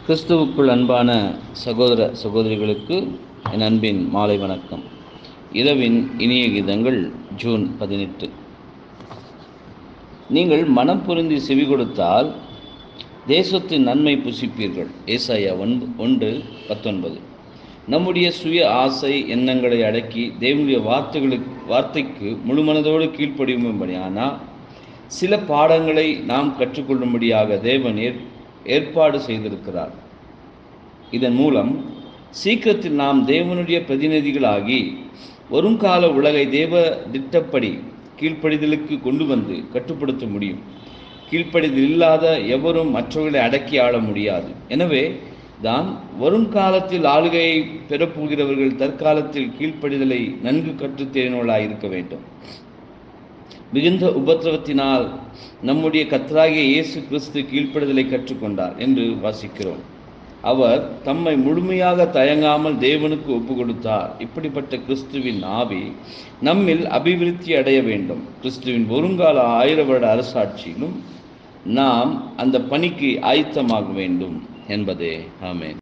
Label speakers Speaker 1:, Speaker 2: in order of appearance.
Speaker 1: கிறிஸ்துவுக்குள் அன்பான சகோதர சகோதரிகளுக்கு என் அன்பின் மாலை வணக்கம் இரவின் இனிய கீதங்கள் ஜூன் பதினெட்டு நீங்கள் மனம் பொருந்தி செவி கொடுத்தால் தேசத்தின் நன்மை புசிப்பீர்கள் ஏசாயா ஒன்ப ஒன்று பத்தொன்பது நம்முடைய சுய ஆசை எண்ணங்களை அடக்கி தேவனுடைய வார்த்தைகளுக்கு வார்த்தைக்கு முழு மனதோடு கீழ்ப்படியும்படியானால் சில பாடங்களை நாம் கற்றுக்கொள்ளும்படியாக தேவன் ஏற் ஏற்பாடு செய்திருக்கிறார் இதன் மூலம் சீக்கிரத்தில் நாம் தேவனுடைய பிரதிநிதிகளாகி வருங்கால உலகை தேவ திட்டப்படி கீழ்ப்படிதலுக்கு கொண்டு வந்து கட்டுப்படுத்த முடியும் கீழ்ப்படிதல் இல்லாத எவரும் மற்றவர்களை அடக்கி ஆள முடியாது எனவே தான் வருங்காலத்தில் ஆளுகையை பெறப்போகிறவர்கள் தற்காலத்தில் கீழ்ப்படிதலை நன்கு கற்றுத்தேறினவர்களாக இருக்க வேண்டும் மிகுந்த உபத்திரவத்தினால் நம்முடைய கத்தராகிய இயேசு கிறிஸ்து கீழ்ப்படுதலை கற்றுக்கொண்டார் என்று வாசிக்கிறோம் அவர் தம்மை முழுமையாக தயங்காமல் தேவனுக்கு ஒப்பு கொடுத்தார் இப்படிப்பட்ட கிறிஸ்துவின் ஆவி நம்மில் அபிவிருத்தி அடைய வேண்டும் கிறிஸ்துவின் வருங்கால ஆயிர வருட அரசாட்சியிலும் நாம் அந்த பணிக்கு ஆயத்தமாக வேண்டும் என்பதே ஆமேன்